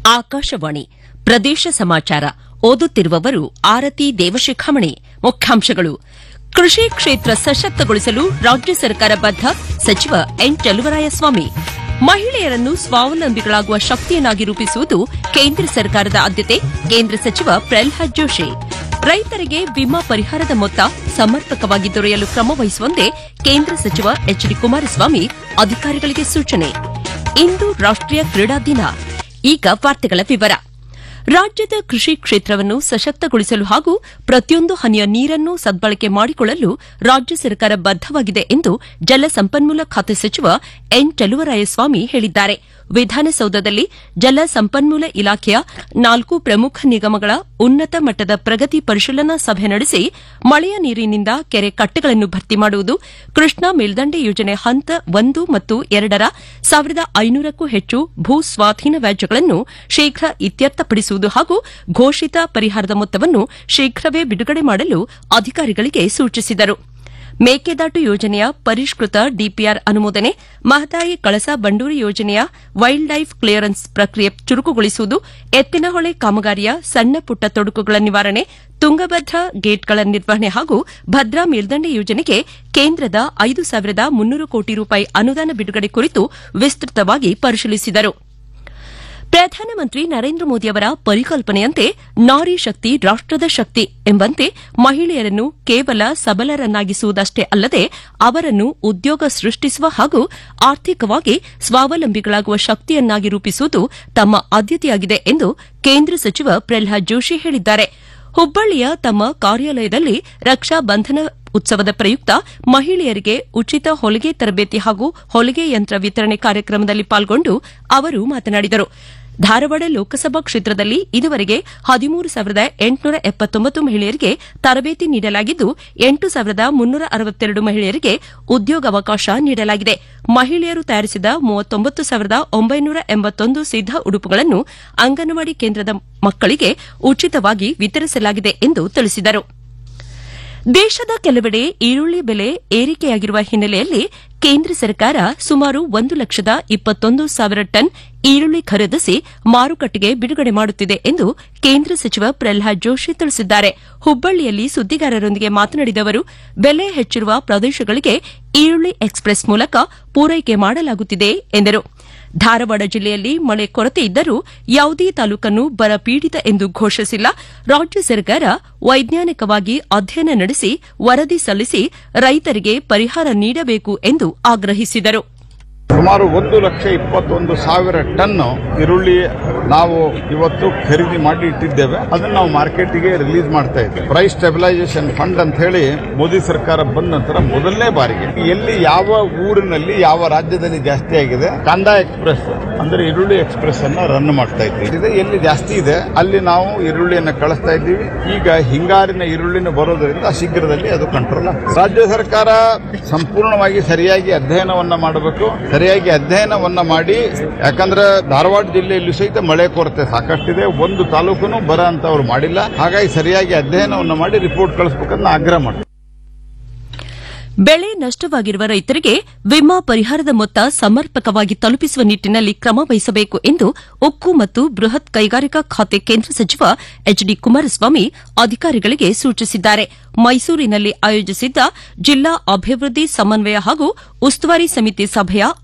ಆಕಾಶವಾಣಿ ಪ್ರದೇಶ ಸಮಾಚಾರ ಓದುತ್ತಿರುವವರು ಆರತಿ ದೇವಶಿಖಾಮಣಿ ಮುಖ್ಯಾಂಶಗಳು ಕೃಷಿ ಕ್ಷೇತ್ರ ಸಶಕ್ತಗೊಳಿಸಲು ರಾಜ್ಯ ಸರ್ಕಾರ ಬದ್ಧ ಸಚಿವ ಎನ್ ಚಲುವರಾಯಸ್ವಾಮಿ ಮಹಿಳೆಯರನ್ನು ಸ್ವಾವಲಂಬಿಗಳಾಗುವ ಶಕ್ತಿಯನ್ನಾಗಿ ರೂಪಿಸುವುದು ಕೇಂದ್ರ ಸರ್ಕಾರದ ಆದ್ಯತೆ ಕೇಂದ್ರ ಸಚಿವ ಪ್ರಲ್ಹಾದ್ ಜೋಶಿ ರೈತರಿಗೆ ವಿಮಾ ಪರಿಹಾರದ ಮೊತ್ತ ಸಮರ್ಪಕವಾಗಿ ದೊರೆಯಲು ಕ್ರಮ ವಹಿಸುವಂತೆ ಕೇಂದ್ರ ಸಚಿವ ಎಚ್ ಡಿ ಕುಮಾರಸ್ವಾಮಿ ಅಧಿಕಾರಿಗಳಿಗೆ ಸೂಚನೆ ಇಂದು ರಾಷ್ಟೀಯ ಕ್ರೀಡಾ ದಿನ ಈಗ ವಾರ್ತೆಗಳ ವಿವರ ರಾಜ್ಯದ ಕೃಷಿ ಕ್ಷೇತ್ರವನ್ನು ಸಶಕ್ತಗೊಳಿಸಲು ಹಾಗೂ ಪ್ರತಿಯೊಂದು ಹನಿಯ ನೀರನ್ನು ಸದ್ಬಳಕೆ ಮಾಡಿಕೊಳ್ಳಲು ರಾಜ್ಯ ಸರ್ಕಾರ ಬದ್ದವಾಗಿದೆ ಎಂದು ಜಲಸಂಪನ್ಮೂಲ ಖಾತೆ ಸಚಿವ ಎನ್ ಚಲುವರಾಯಸ್ವಾಮಿ ಹೇಳಿದ್ದಾರೆ ವಿಧಾನಸೌಧದಲ್ಲಿ ಜಲ ಸಂಪನ್ಮೂಲ ಇಲಾಖೆಯ ನಾಲ್ಕು ಪ್ರಮುಖ ನಿಗಮಗಳ ಉನ್ನತ ಮಟ್ಟದ ಪ್ರಗತಿ ಪರಿಶೀಲನಾ ಸಭೆ ನಡೆಸಿ ಮಳೆಯ ನೀರಿನಿಂದ ಕೆರೆ ಕಟ್ಟೆಗಳನ್ನು ಭರ್ತಿ ಮಾಡುವುದು ಕೃಷ್ಣಾ ಮೇಲ್ದಂಡೆ ಯೋಜನೆ ಹಂತ ಒಂದು ಮತ್ತು ಎರಡರ ಸಾವಿರದ ಐನೂರಕ್ಕೂ ಹೆಚ್ಚು ಭೂ ಸ್ವಾಧೀನ ವ್ಯಾಜ್ಯಗಳನ್ನು ಶೀಘ್ರ ಇತ್ಯರ್ಥಪಡಿಸುವುದು ಹಾಗೂ ಘೋಷಿತ ಪರಿಹಾರದ ಮೊತ್ತವನ್ನು ಶೀಘ್ರವೇ ಬಿಡುಗಡೆ ಮಾಡಲು ಅಧಿಕಾರಿಗಳಿಗೆ ಸೂಚಿಸಿದರು ಮೇಕೆದಾಟು ಯೋಜನೆಯ ಪರಿಷ್ಕೃತ ಡಿಪಿಆರ್ ಅನುಮೋದನೆ ಮಹದಾಯಿ ಕಳಸಾ ಬಂಡೂರಿ ಯೋಜನೆಯ ವೈಲ್ಡ್ ಲೈಫ್ ಕ್ಲಿಯರೆನ್ಸ್ ಪ್ರಕ್ರಿಯೆ ಚುರುಕುಗೊಳಿಸುವುದು ಎತ್ತಿನಹೊಳೆ ಕಾಮಗಾರಿಯ ಸಣ್ಣ ಪುಟ್ಟ ತೊಡಕುಗಳ ನಿವಾರಣೆ ತುಂಗಭದ್ರಾ ಗೇಟ್ಗಳ ನಿರ್ವಹಣೆ ಹಾಗೂ ಭದ್ರಾ ಮೇಲ್ದಂಡೆ ಯೋಜನೆಗೆ ಕೇಂದ್ರದ ಐದು ಸಾವಿರದ ಮುನ್ನೂರು ಕೋಟಿ ರೂಪಾಯಿ ಅನುದಾನ ಬಿಡುಗಡೆ ಕುರಿತು ವಿಸ್ತೃತವಾಗಿ ಪರಿಶೀಲಿಸಿದರು ಪ್ರಧಾನಮಂತ್ರಿ ನರೇಂದ್ರ ಮೋದಿಯವರ ಪರಿಕಲ್ಪನೆಯಂತೆ ನಾರಿ ಶಕ್ತಿ ರಾಷ್ಟದ ಶಕ್ತಿ ಎಂಬಂತೆ ಮಹಿಳೆಯರನ್ನು ಕೇವಲ ಸಬಲರನ್ನಾಗಿಸುವುದಷ್ಟೇ ಅಲ್ಲದೆ ಅವರನ್ನು ಉದ್ಯೋಗ ಸೃಷ್ಟಿಸುವ ಹಾಗೂ ಆರ್ಥಿಕವಾಗಿ ಸ್ವಾವಲಂಬಿಗಳಾಗುವ ಶಕ್ತಿಯನ್ನಾಗಿ ರೂಪಿಸುವುದು ತಮ್ಮ ಆದ್ಯತೆಯಾಗಿದೆ ಎಂದು ಕೇಂದ್ರ ಸಚಿವ ಪ್ರಲ್ಹಾದ್ ಜೋಶಿ ಹೇಳಿದ್ದಾರೆ ಹುಬ್ಬಳ್ಳಿಯ ತಮ್ಮ ಕಾರ್ಯಾಲಯದಲ್ಲಿ ರಕ್ಷಾ ಬಂಧನ ಉತ್ಸವದ ಪ್ರಯುಕ್ತ ಮಹಿಳೆಯರಿಗೆ ಉಚಿತ ಹೊಲಿಗೆ ತರಬೇತಿ ಹಾಗೂ ಹೊಲಿಗೆ ಯಂತ್ರ ವಿತರಣೆ ಕಾರ್ಯಕ್ರಮದಲ್ಲಿ ಪಾಲ್ಗೊಂಡು ಅವರು ಮಾತನಾಡಿದರು ಧಾರವಾಡ ಲೋಕಸಭಾ ಕ್ಷೇತ್ರದಲ್ಲಿ ಇದುವರೆಗೆ ಹದಿಮೂರು ಸಾವಿರದ ಎಂಟುನೂರ ಎಪ್ಪತ್ತೊಂಬತ್ತು ಮಹಿಳೆಯರಿಗೆ ತರಬೇತಿ ನೀಡಲಾಗಿದ್ದು ಎಂಟು ಸಾವಿರದ ಮುನ್ನೂರ ಅರವತ್ತೆರಡು ಮಹಿಳೆಯರಿಗೆ ಉದ್ಯೋಗಾವಕಾಶ ನೀಡಲಾಗಿದೆ ಮಹಿಳೆಯರು ತಯಾರಿಸಿದ ಮೂವತ್ತೊಂಬತ್ತು ಸಾವಿರದ ಒಂಬೈನೂರ ಎಂಬತ್ತೊಂದು ಸಿದ್ದ ಉಡುಪುಗಳನ್ನು ಅಂಗನವಾಡಿ ಕೇಂದ್ರದ ಮಕ್ಕಳಿಗೆ ಉಚಿತವಾಗಿ ವಿತರಿಸಲಾಗಿದೆ ಎಂದು ತಿಳಿಸಿದರು ದೇಶದ ಕೆಲವೆಡೆ ಈರುಳ್ಳಿ ಬೆಲೆ ಏರಿಕೆಯಾಗಿರುವ ಹಿನ್ನೆಲೆಯಲ್ಲಿ ಕೇಂದ್ರ ಸರ್ಕಾರ ಸುಮಾರು ಒಂದು ಲಕ್ಷದ ಇಪ್ಪತ್ತೊಂದು ಸಾವಿರ ಟನ್ ಈರುಳ್ಳಿ ಖರೀದಿಸಿ ಮಾರುಕಟ್ಟೆಗೆ ಬಿಡುಗಡೆ ಮಾಡುತ್ತಿದೆ ಎಂದು ಕೇಂದ್ರ ಸಚಿವ ಪ್ರಲ್ಹಾದ್ ಜೋಶಿ ತಿಳಿಸಿದ್ದಾರೆ ಹುಬ್ಬಳ್ಳಿಯಲ್ಲಿ ಸುದ್ದಿಗಾರರೊಂದಿಗೆ ಮಾತನಾಡಿದ ಅವರು ಬೆಲೆ ಹೆಚ್ಚಿರುವ ಪ್ರದೇಶಗಳಿಗೆ ಈರುಳ್ಳಿ ಎಕ್ಸ್ಪ್ರೆಸ್ ಮೂಲಕ ಪೂರೈಕೆ ಮಾಡಲಾಗುತ್ತಿದೆ ಎಂದರು ಧಾರವಾಡ ಜಿಲ್ಲೆಯಲ್ಲಿ ಮಳೆ ಕೊರತೆ ಇದ್ದರೂ ಯಾವುದೇ ತಾಲೂಕನ್ನು ಬರ ಪೀಡಿತ ಎಂದು ಘೋಷಿಸಿಲ್ಲ ರಾಜ್ಯ ಸರ್ಕಾರ ವೈಜ್ಞಾನಿಕವಾಗಿ ಅಧ್ಯಯನ ನಡೆಸಿ ವರದಿ ಸಲ್ಲಿಸಿ ರೈತರಿಗೆ ಪರಿಹಾರ ನೀಡಬೇಕು ಎಂದು ಆಗ್ರಹಿಸಿದರು ಸುಮಾರು ಒಂದು ಲಕ್ಷ ಇಪ್ಪತ್ತೊಂದು ಸಾವಿರ ಟನ್ ಈರುಳ್ಳಿ ನಾವು ಇವತ್ತು ಖರೀದಿ ಮಾಡಿ ಇಟ್ಟಿದ್ದೇವೆ ಅದನ್ನು ನಾವು ಮಾರ್ಕೆಟ್ಗೆ ರಿಲೀಸ್ ಮಾಡ್ತಾ ಇದ್ದೇವೆ ಪ್ರೈಸ್ ಸ್ಟೆಬಿಲೈಸೇಷನ್ ಫಂಡ್ ಅಂತ ಹೇಳಿ ಮೋದಿ ಸರ್ಕಾರ ಬಂದ ನಂತರ ಮೊದಲನೇ ಬಾರಿಗೆ ಎಲ್ಲಿ ಯಾವ ಊರಿನಲ್ಲಿ ಯಾವ ರಾಜ್ಯದಲ್ಲಿ ಜಾಸ್ತಿ ಆಗಿದೆ ಕಾಂದಾ ಎಕ್ಸ್ಪ್ರೆಸ್ ಅಂದ್ರೆ ಈರುಳ್ಳಿ ಎಕ್ಸ್ಪ್ರೆಸ್ ಅನ್ನ ರನ್ ಮಾಡ್ತಾ ಇದ್ದೀವಿ ಇದು ಎಲ್ಲಿ ಜಾಸ್ತಿ ಇದೆ ಅಲ್ಲಿ ನಾವು ಈರುಳ್ಳಿಯನ್ನ ಕಳಿಸ್ತಾ ಇದ್ದೀವಿ ಈಗ ಹಿಂಗಾರಿನ ಈರುಳ್ಳಿನ ಬರೋದ್ರಿಂದ ಶೀಘ್ರದಲ್ಲಿ ಅದು ಕಂಟ್ರೋಲ್ ಆಗ್ತದೆ ರಾಜ್ಯ ಸರ್ಕಾರ ಸಂಪೂರ್ಣವಾಗಿ ಸರಿಯಾಗಿ ಅಧ್ಯಯನವನ್ನ ಮಾಡಬೇಕು ಸರಿಯಾಗಿ ಅಧ್ಯಯನವನ್ನ ಮಾಡಿ ಯಾಕಂದ್ರೆ ಧಾರವಾಡ ಜಿಲ್ಲೆಯಲ್ಲಿ ಸಹಿತ ಮಳೆ ಕೊರತೆ ಸಾಕಷ್ಟಿದೆ ಒಂದು ತಾಲೂಕನ್ನು ಬರ ಅಂತ ಅವ್ರು ಮಾಡಿಲ್ಲ ಹಾಗಾಗಿ ಸರಿಯಾಗಿ ಅಧ್ಯಯನವನ್ನ ಮಾಡಿ ರಿಪೋರ್ಟ್ ಕಳಿಸಬೇಕಂತ ಆಗ್ರಹ ಮಾಡ್ತಾರೆ ಬೆಳೆ ನಷ್ಟವಾಗಿರುವ ರೈತರಿಗೆ ವಿಮಾ ಪರಿಹಾರದ ಮೊತ್ತ ಸಮರ್ಪಕವಾಗಿ ತಲುಪಿಸುವ ನಿಟ್ಟಿನಲ್ಲಿ ಕ್ರಮ ವಹಿಸಬೇಕು ಎಂದು ಉಕ್ಕು ಮತ್ತು ಬೃಹತ್ ಕೈಗಾರಿಕಾ ಖಾತೆ ಕೇಂದ್ರ ಸಚಿವ ಎಚ್ ಡಿ ಕುಮಾರಸ್ವಾಮಿ ಅಧಿಕಾರಿಗಳಿಗೆ ಸೂಚಿಸಿದ್ದಾರೆ ಮೈಸೂರಿನಲ್ಲಿ ಆಯೋಜಿಸಿದ್ದ ಜಿಲ್ಲಾ ಅಭಿವೃದ್ಧಿ ಸಮನ್ವಯ ಹಾಗೂ ಉಸ್ತುವಾರಿ ಸಮಿತಿ ಸಭೆಯ